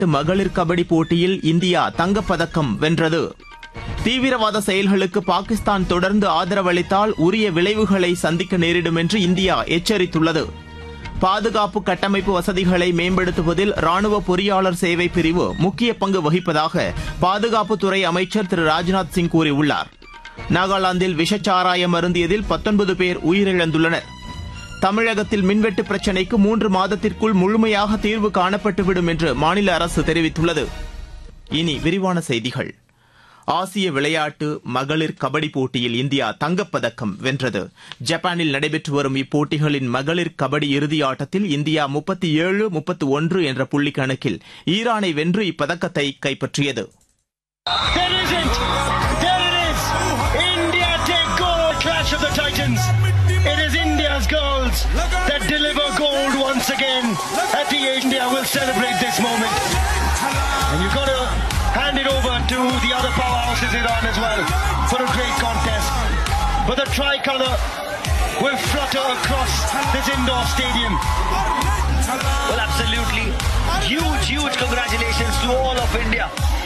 விளையாட்டு மகளிர் கபடி போட்டியில் இந்தியா தங்கப்பதக்கம் வென்றது தீவிரவாத செயல்களுக்கு பாகிஸ்தான் தொடர்ந்து ஆதரவளித்தால் உரிய விளைவுகளை சந்திக்க நேரிடும் என்று இந்தியா எச்சரித்துள்ளது பாதுகாப்பு கட்டமைப்பு வசதிகளை மேம்படுத்துவதில் ராணுவ பொறியாளர் சேவை பிரிவு முக்கிய பங்கு வகிப்பதாக பாதுகாப்புத்துறை அமைச்சர் திரு ராஜ்நாத் சிங் கூறியுள்ளார் நாகாலாந்தில் விஷச்சாராயம் அருந்தியதில் பத்தொன்பது பேர் உயிரிழந்துள்ளனர் தமிழகத்தில் மின்வெட்டு பிரச்சினைக்கு மூன்று மாதத்திற்குள் முழுமையாக தீர்வு காணப்பட்டுவிடும் என்று மாநில அரசு தெரிவித்துள்ளது இனி விரிவான செய்திகள் ஆசிய விளையாட்டு மகளிர் கபடி போட்டியில் இந்தியா தங்கப்பதக்கம் வென்றது ஜப்பானில் நடைபெற்று வரும் இப்போட்டிகளின் மகளிர் கபடி இறுதி ஆட்டத்தில் இந்தியா முப்பத்தி ஏழு முப்பத்தி ஒன்று என்ற புள்ளி கணக்கில் ஈரானை வென்று இப்பதக்கத்தை கைப்பற்றியது There isn't. There it is. India take gold. Clash of the Titans. It is India's goals that deliver gold once again. At the India will celebrate this moment. And you've got to hand it over to the other powerhouses Iran as well for a great contest. But the tricolour will flutter across this indoor stadium. Well, absolutely. Huge, huge congratulations to all of India.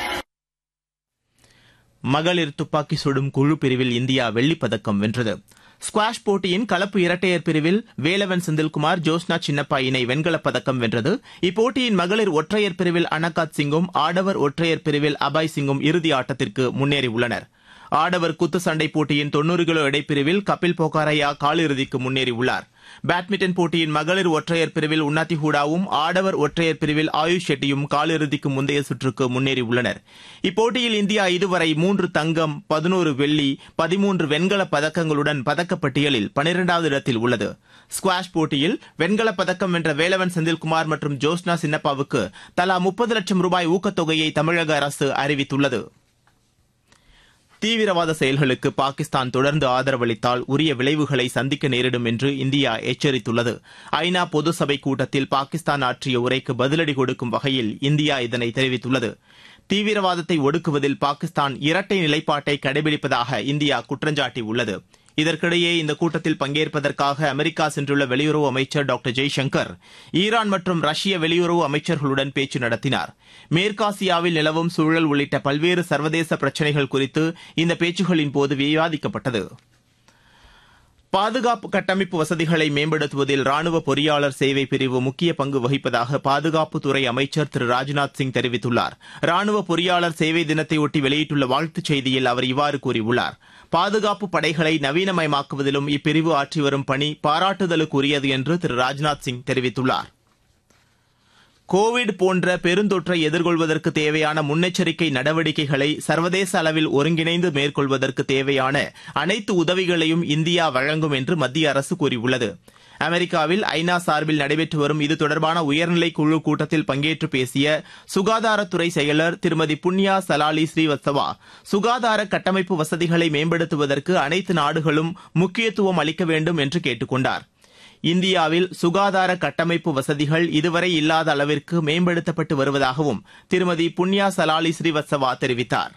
மகளிர் துப்பாக்கி சுடும் குழு பிரிவில் India வெள்ளிப்பதக்கம் வென்றது squash போட்டியின் கலப்பு இரட்டையர் பிரிவில் வேலவன் செந்தில்குமார் ஜோஸ்னா சின்னப்பா இணை வெண்கலப் பதக்கம் வென்றது இப்போட்டியின் மகளிர் ஒற்றையர் பிரிவில் அனகாத் சிங்கும் ஆடவர் ஒற்றையர் பிரிவில் அபாய் சிங்கும் இறுதி ஆட்டத்திற்கு முன்னேறியுள்ளனர் ஆடவர் குத்துச்சண்டை போட்டியின் தொன்னூறு கிலோ எடைப்பிரிவில் கபில் போகாரையா காலிறுதிக்கு முன்னேறியுள்ளார் பேட்மிண்டன் போட்டியின் மகளிர் ஒற்றையர் பிரிவில் உன்னாத்தி ஹூடாவும் ஆடவர் ஒற்றையர் பிரிவில் ஆயுஷ் ஷெட்டியும் காலிறுதிக்கு முந்தைய சுற்றுக்கு முன்னேறியுள்ளனர் இப்போட்டியில் இந்தியா இதுவரை மூன்று தங்கம் பதினோரு வெள்ளி பதிமூன்று வெண்கலப் பதக்கங்களுடன் பதக்கப்பட்டியலில் பனிரெண்டாவது இடத்தில் உள்ளது ஸ்குவாஷ் போட்டியில் வெண்கலப் பதக்கம் வென்ற வேலவன் செந்தில்குமார் மற்றும் ஜோஸ்னா சின்னப்பாவுக்கு தலா முப்பது லட்சம் ரூபாய் ஊக்கத்தொகையை தமிழக அரசு அறிவித்துள்ளது தீவிரவாத செயல்களுக்கு பாகிஸ்தான் தொடர்ந்து ஆதரவளித்தால் உரிய விளைவுகளை சந்திக்க நேரிடும் என்று இந்தியா எச்சரித்துள்ளது ஐநா பொது சபை கூட்டத்தில் பாகிஸ்தான் ஆற்றிய உரைக்கு பதிலடி கொடுக்கும் வகையில் இந்தியா இதனை தெரிவித்துள்ளது தீவிரவாதத்தை ஒடுக்குவதில் பாகிஸ்தான் இரட்டை நிலைப்பாட்டை கடைபிடிப்பதாக இந்தியா குற்றஞ்சாட்டியுள்ளது இதற்கிடையே இந்த கூட்டத்தில் பங்கேற்பதற்காக அமெரிக்கா சென்றுள்ள வெளியுறவு அமைச்சர் டாக்டர் ஜெய்சங்கர் ஈரான் மற்றும் ரஷ்ய வெளியுறவு அமைச்சர்களுடன் பேச்சு நடத்தினார் மேற்காசியாவில் நிலவும் சூழல் உள்ளிட்ட பல்வேறு சர்வதேச பிரச்சினைகள் குறித்து இந்த பேச்சுகளின் போது விவாதிக்கப்பட்டது பாதுகாப்பு கட்டமைப்பு வசதிகளை மேம்படுத்துவதில் ராணுவ பொறியாளர் சேவை பிரிவு முக்கிய பங்கு வகிப்பதாக பாதுகாப்புத்துறை அமைச்சர் திரு ராஜ்நாத் சிங் தெரிவித்துள்ளார் ராணுவ பொறியாளர் சேவை தினத்தையொட்டி வெளியிட்டுள்ள வாழ்த்துச் செய்தியில் அவர் இவ்வாறு கூறியுள்ளார் பாதுகாப்பு படைகளை நவீனமயமாக்குவதிலும் இப்பிரிவு ஆற்றி வரும் பணி பாராட்டுதலுக்குரியது என்று திரு ராஜ்நாத் சிங் தெரிவித்துள்ளார் கோவிட் போன்ற பெருந்தொற்றை எதிர்கொள்வதற்கு தேவையான முன்னெச்சரிக்கை நடவடிக்கைகளை சர்வதேச அளவில் ஒருங்கிணைந்து மேற்கொள்வதற்கு தேவையான அனைத்து உதவிகளையும் இந்தியா வழங்கும் என்று மத்திய அரசு கூறியுள்ளது அமெரிக்காவில் ஐநா சார்பில் நடைபெற்று வரும் இது தொடர்பான உயர்நிலை குழு கூட்டத்தில் பங்கேற்று பேசிய சுகாதாரத்துறை செயலர் திருமதி புண்ணியா சலாலி ஸ்ரீவத்சவா சுகாதார கட்டமைப்பு வசதிகளை மேம்படுத்துவதற்கு அனைத்து நாடுகளும் முக்கியத்துவம் அளிக்க வேண்டும் என்று கேட்டுக் கொண்டார் இந்தியாவில் சுகாதார கட்டமைப்பு வசதிகள் இதுவரை இல்லாத அளவிற்கு மேம்படுத்தப்பட்டு வருவதாகவும் திருமதி புண்ணியா சலாலி ஸ்ரீவத்சவா தெரிவித்தார்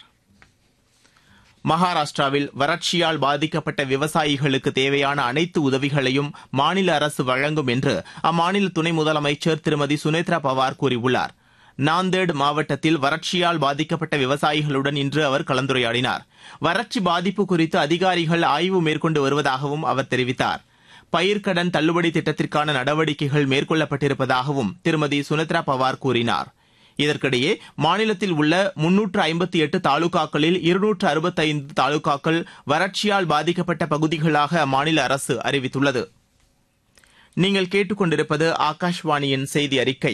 மகாராஷ்டிராவில் வறட்சியால் பாதிக்கப்பட்ட விவசாயிகளுக்கு தேவையான அனைத்து உதவிகளையும் மாநில அரசு வழங்கும் என்று அம்மாநில துணை முதலமைச்சர் திருமதி சுனேத்ரா பவார் கூறியுள்ளார் நாந்தேட் மாவட்டத்தில் வறட்சியால் பாதிக்கப்பட்ட விவசாயிகளுடன் இன்று அவர் கலந்துரையாடினார் வறட்சி பாதிப்பு குறித்து அதிகாரிகள் ஆய்வு மேற்கொண்டு வருவதாகவும் அவர் தெரிவித்தார் பயிர்க்கடன் தள்ளுபடி திட்டத்திற்கான நடவடிக்கைகள் மேற்கொள்ளப்பட்டிருப்பதாகவும் திருமதி சுனத்ரா பவார் கூறினார் இதற்கிடையே மாநிலத்தில் உள்ள முன்னூற்று ஐம்பத்தி எட்டு தாலுகாக்களில் இருநூற்று அறுபத்தைந்து தாலுகாக்கள் வறட்சியால் பாதிக்கப்பட்ட பகுதிகளாக அம்மாநில அரசு அறிவித்துள்ளது நீங்கள் கேட்டுக்கொண்டிருப்பது ஆகாஷ்வாணியின் செய்தி அறிக்கை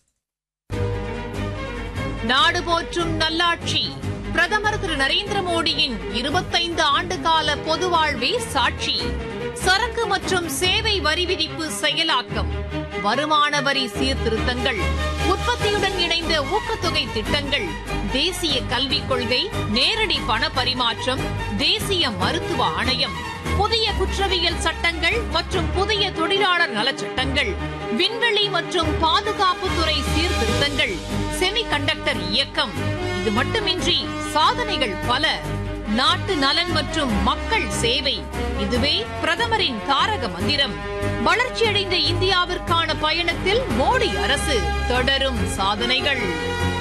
நாடு போற்றும் நல்லாட்சி பிரதமர் திரு நரேந்திர மோடியின் இருபத்தைந்து ஆண்டு கால பொது வாழ்வே சாட்சி சரக்கு மற்றும் சேவை வரி விதிப்பு செயலாக்கம் வருமான வரி சீர்திருத்தங்கள் உற்பத்தியுடன் இணைந்த ஊக்கத்தொகை திட்டங்கள் தேசிய கல்விக் கொள்கை நேரடி பண பரிமாற்றம் தேசிய மருத்துவ ஆணையம் புதிய குற்றவியல் சட்டங்கள் மற்றும் புதிய தொழிலாளர் நலச்சட்டங்கள் விண்வெளி மற்றும் பாதுகாப்புத்துறை சீர்திருத்தங்கள் செமிகண்டக்டர் இயக்கம் இது மட்டுமின்றி சாதனைகள் பல நாட்டு நலன் மற்றும் மக்கள் சேவை இதுவே பிரதமரின் தாரக மந்திரம் வளர்ச்சியடைந்த இந்தியாவிற்கான பயணத்தில் மோடி அரசு தொடரும் சாதனைகள்